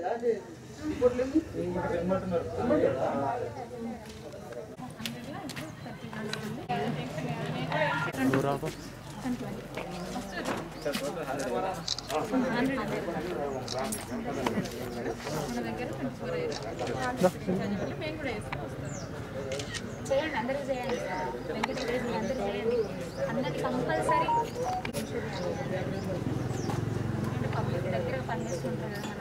చేయండి అందరికీ చేయండి వెంకటేశ్వర మీ అందరూ చేయండి అందరికి కంపల్సరీ పబ్లిక్ దగ్గర పనిచేస్తుంటారు కదా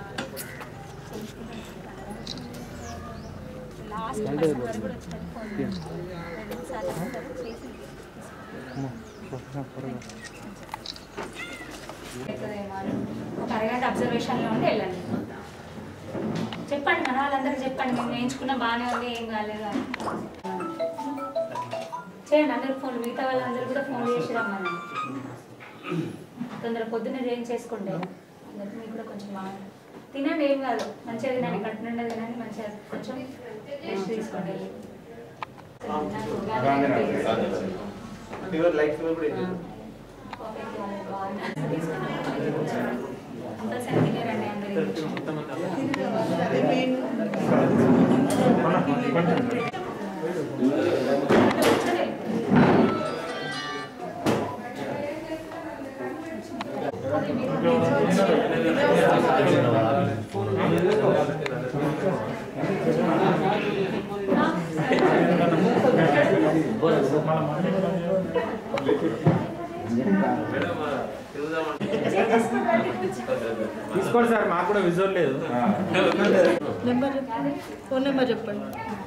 మన వాళ్ళు లాస్ట్ పర్సన్ వరకు కూడా వచ్చారు ఫోన్ రెండు సార్లు వస్తారు చేసి అవుతుందేమో అని ఒక అరగంట అబ్జర్వేషన్లో ఉండి వెళ్ళండి చెప్పండి మన వాళ్ళందరికీ చెప్పండి మేము వేయించుకున్న బాగానే ఉంది ఏం కాలేదు అని చేయండి అందరికి ఫోన్ మిగతా వాళ్ళందరూ కూడా ఫోన్ చేసి రమ్మని తొందర పొద్దున్న చేయించేసుకోండి అందరికి మీకు కూడా కొంచెం బాగా తినండి ఏం కాదు మంచిగా తినండి కడుపు నిండా తినండి మంచిగా కొంచెం రెస్ట్ తీసుకోండి ఫీవర్ లైట్ ఫీవర్ కూడా ఇది. కంపల్సరీ తినేరండి అందరికీ తీసుకోండి సార్ మాకు కూడా విజువల్ లేదు నెంబర్ చెప్పండి ఫోన్ నెంబర్ చెప్పండి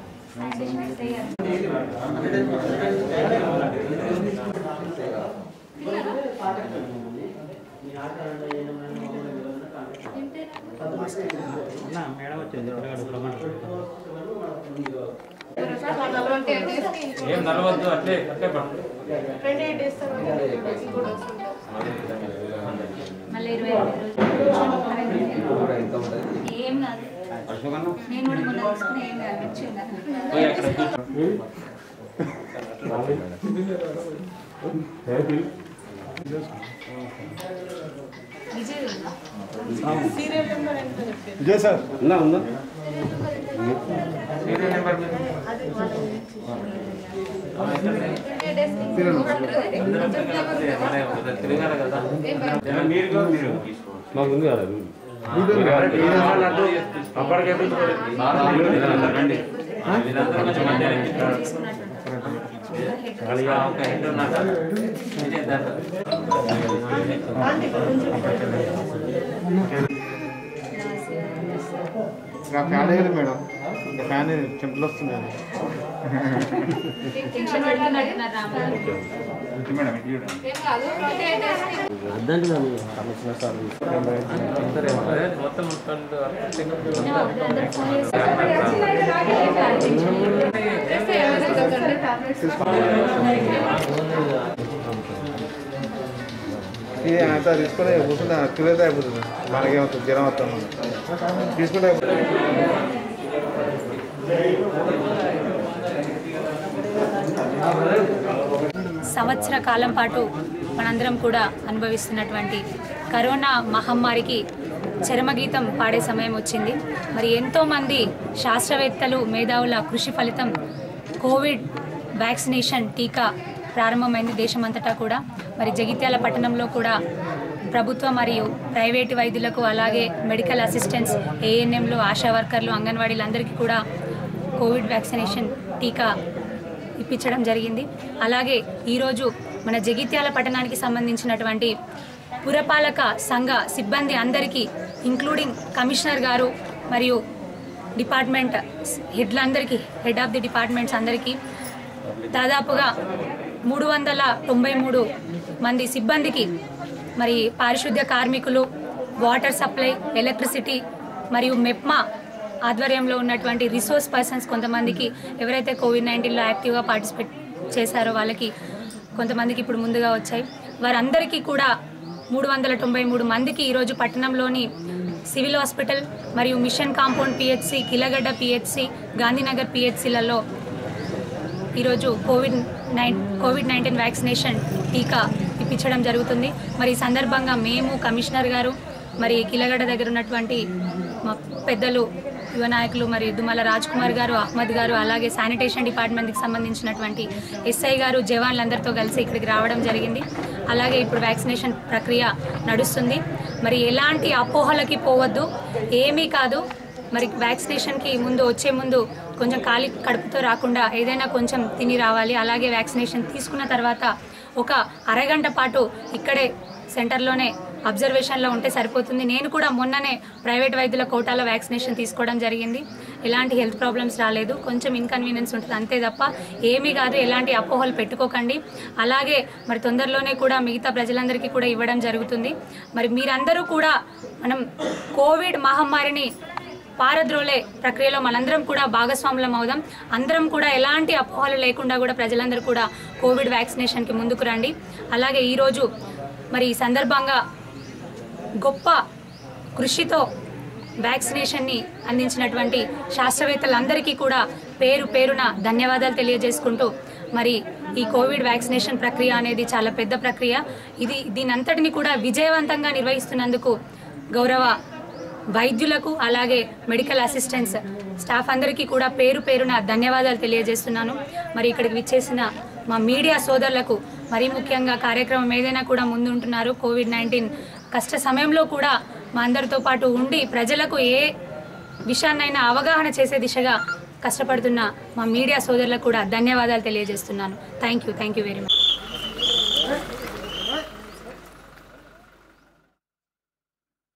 మేడం వచ్చింది ట్వంటీ ఏం నలవద్దు అట్లే అట్లే పట్టు ఎయిట్ డేస్ తర్వాత కూడా వస్తుంది మళ్ళీ ఇరవై ఐదు రోజులు ఏం కాదు నేను కూడా మొన్న తీసుకుని ఏం కాదు పోయి అక్కడ కూర్చో. విజయ్ ఉందా? సీరియల్ నెంబర్ ఎంత చెప్పారు విజయ్ సార్ ఉందా ఉందా సీరియల్ నెంబర్ మీద. మనమే ఒకసారి తిరగాలి కదా మీరు కూడా మీరు తీసుకోవచ్చు మాకు ఉంది కదా అప్పటికే రండి వీళ్ళందరూ కొంచెం మధ్య ఒక హెడ్ ఉన్నాక విజయ్ దాంట్లో. ఫ్యాన్ అయ్యారు మేడం ఇంకా ఫ్యాన్ చెంపలు వస్తున్నాయి టెన్షన్ పడుతున్నట్టున్నారు రామారావు. మేడం ఇది అదే మొత్తం ఫండ్ నేను అందరికి ఫోన్ చేసి ఏం కాదు, టెన్షన్ లేదు. ఇది అంతా తీసుకొని కూర్చుంటే క్లియర్ అయిపోతుంది మనకేమవుతుంది జ్వరం వస్తాం మనం తీసుకుంటే సంవత్సర కాలం పాటు మనందరం కూడా అనుభవిస్తున్నటువంటి కరోనా మహమ్మారికి చరమగీతం పాడే సమయం వచ్చింది మరి ఎంతోమంది శాస్త్రవేత్తలు మేధావుల కృషి ఫలితం కోవిడ్ వ్యాక్సినేషన్ టీకా ప్రారంభమైంది దేశమంతటా కూడా మరి జగిత్యాల పట్టణంలో కూడా ప్రభుత్వ మరియు ప్రైవేటు వైద్యులకు అలాగే మెడికల్ అసిస్టెంట్స్ ఏఎన్ఎంలు ఆశా వర్కర్లు అంగన్వాడీలు అందరికీ కూడా కోవిడ్ వ్యాక్సినేషన్ టీకా ఇప్పించడం జరిగింది అలాగే ఈరోజు మన జగిత్యాల పట్టణానికి సంబంధించినటువంటి పురపాలక సంఘ సిబ్బంది అందరికీ ఇంక్లూడింగ్ కమిషనర్ గారు మరియు డిపార్ట్మెంట్ హెడ్లందరికీ హెడ్ ఆఫ్ ది డిపార్ట్మెంట్స్ అందరికీ దాదాపుగా మూడు వందల తొంభై మూడు మంది సిబ్బందికి మరి పారిశుద్ధ్య కార్మికులు వాటర్ సప్లై ఎలక్ట్రిసిటీ మరియు మెప్మా ఆధ్వర్యంలో ఉన్నటువంటి రిసోర్స్ పర్సన్స్ కొంతమందికి ఎవరైతే కోవిడ్ నైన్టీన్లో యాక్టివ్గా పార్టిసిపేట్ చేశారో వాళ్ళకి కొంతమందికి ఇప్పుడు ముందుగా వచ్చాయి వారందరికీ కూడా మూడు వందల తొంభై మూడు మందికి ఈరోజు పట్టణంలోని సివిల్ హాస్పిటల్ మరియు mission compound PHC Kilagadda PHC Gandhinagar పిహెచ్సిలలో ఈరోజు COVID nine COVID nineteen vaccination టీకా ఇప్పించడం జరుగుతుంది మరి ఈ సందర్భంగా మేము కమిషనర్ గారు మరి కిలగడ్డ దగ్గర ఉన్నటువంటి మా పెద్దలు యువ నాయకులు మరి దుమ్మల రాజ్ కుమార్ గారు అహ్మద్ గారు అలాగే శానిటేషన్ డిపార్ట్మెంట్కి సంబంధించినటువంటి ఎస్ఐ గారు జవాన్లందరితో కలిసి ఇక్కడికి రావడం జరిగింది అలాగే ఇప్పుడు వ్యాక్సినేషన్ ప్రక్రియ నడుస్తుంది మరి ఎలాంటి అపోహలకి పోవద్దు ఏమీ కాదు మరి వ్యాక్సినేషన్కి ముందు వచ్చే ముందు కొంచెం ఖాళీ కడుపుతో రాకుండా ఏదైనా కొంచెం తిని రావాలి అలాగే వ్యాక్సినేషన్ తీసుకున్న తర్వాత ఒక అరగంట పాటు ఇక్కడే సెంటర్లోనే అబ్జర్వేషన్లో ఉంటే సరిపోతుంది నేను కూడా మొన్ననే ప్రైవేట్ వైద్యుల కోటాలో వ్యాక్సినేషన్ తీసుకోవడం జరిగింది ఎలాంటి హెల్త్ ప్రాబ్లమ్స్ రాలేదు కొంచెం ఇన్కన్వీనియన్స్ ఉంటుంది అంతే తప్ప ఏమీ కాదు ఎలాంటి అపోహలు పెట్టుకోకండి అలాగే మరి తొందరలోనే కూడా మిగతా ప్రజలందరికీ కూడా ఇవ్వడం జరుగుతుంది మరి మీరందరూ కూడా మనం కోవిడ్ మహమ్మారిని పారద్రోలే ప్రక్రియలో మనందరం కూడా భాగస్వాములం అవుదాం అందరం కూడా ఎలాంటి అపోహలు లేకుండా కూడా ప్రజలందరూ కూడా కోవిడ్ వ్యాక్సినేషన్కి ముందుకు రండి అలాగే ఈరోజు మరి ఈ సందర్భంగా గొప్ప కృషితో వ్యాక్సినేషన్ని అందించినటువంటి శాస్త్రవేత్తలందరికీ కూడా పేరు పేరున ధన్యవాదాలు తెలియజేసుకుంటూ మరి ఈ కోవిడ్ వ్యాక్సినేషన్ ప్రక్రియ అనేది చాలా పెద్ద ప్రక్రియ ఇది దీనంతటిని కూడా విజయవంతంగా నిర్వహిస్తున్నందుకు గౌరవ వైద్యులకు అలాగే మెడికల్ అసిస్టెంట్స్ స్టాఫ్ అందరికీ కూడా పేరు పేరున ధన్యవాదాలు తెలియజేస్తున్నాను మరి ఇక్కడికి విచ్చేసిన మా మీడియా సోదరులకు మరీ ముఖ్యంగా కార్యక్రమం ఏదైనా కూడా ముందుంటున్నారు కోవిడ్ నైన్టీన్ కష్ట సమయంలో కూడా మా అందరితో పాటు ఉండి ప్రజలకు ఏ విషయాన్నైనా అవగాహన చేసే దిశగా కష్టపడుతున్న మా మీడియా సోదరులకు కూడా ధన్యవాదాలు తెలియజేస్తున్నాను thank you thank you very much